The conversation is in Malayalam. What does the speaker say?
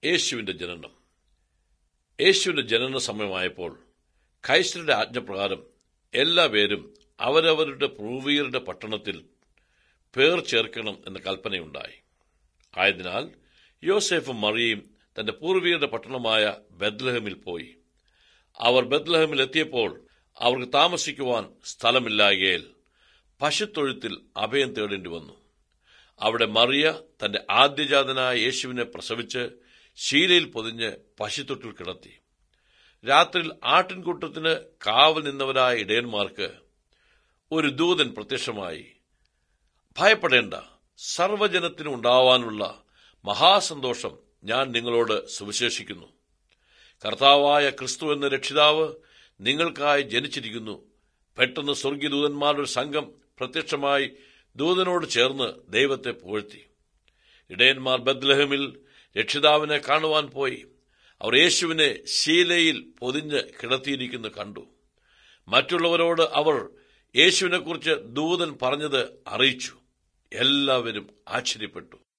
യേശുവിന്റെ ജനനം യേശുവിന്റെ ജനന സമയമായപ്പോൾ കൈസരുടെ ആജ്ഞപ്രകാരം എല്ലാവരും അവരവരുടെ പൂർവീകരുടെ പട്ടണത്തിൽ പേർ ചേർക്കണം എന്ന കൽപ്പനയുണ്ടായി ആയതിനാൽ യോസേഫും മറിയയും തന്റെ പൂർവീകരുടെ പട്ടണമായ ബദ്ലഹമിൽ പോയി അവർ ബദ്ലഹമിൽ എത്തിയപ്പോൾ അവർക്ക് താമസിക്കുവാൻ സ്ഥലമില്ലായകയിൽ പശുത്തൊഴുത്തിൽ അഭയം തേടേണ്ടി വന്നു അവിടെ മറിയ തന്റെ ആദ്യജാതനായ യേശുവിനെ പ്രസവിച്ച് ശീലയിൽ പൊതിഞ്ഞ് പശുത്തൊട്ടിൽ കിടത്തി രാത്രിയിൽ ആട്ടിൻകൂട്ടത്തിന് കാവൽ നിന്നവരായ ഇടയന്മാർക്ക് ഒരു ദൂതൻ പ്രത്യക്ഷമായി ഭയപ്പെടേണ്ട സർവജനത്തിനും ഉണ്ടാവാനുള്ള മഹാസന്തോഷം ഞാൻ നിങ്ങളോട് സുവിശേഷിക്കുന്നു കർത്താവായ ക്രിസ്തു എന്ന രക്ഷിതാവ് നിങ്ങൾക്കായി ജനിച്ചിരിക്കുന്നു പെട്ടെന്ന് സ്വർഗീയദൂതന്മാരുടെ ഒരു സംഘം പ്രത്യക്ഷമായി ദൂതനോട് ചേർന്ന് ദൈവത്തെ പുകഴ്ത്തി ഇടയന്മാർ ബദ്ലഹമിൽ രക്ഷിതാവിനെ കാണുവാൻ പോയി അവർ യേശുവിനെ ശീലയിൽ പൊതിഞ്ഞ് കിടത്തിയിരിക്കുന്നു കണ്ടു മറ്റുള്ളവരോട് അവർ യേശുവിനെക്കുറിച്ച് ദൂതൻ പറഞ്ഞത് അറിയിച്ചു എല്ലാവരും ആശ്ചര്യപ്പെട്ടു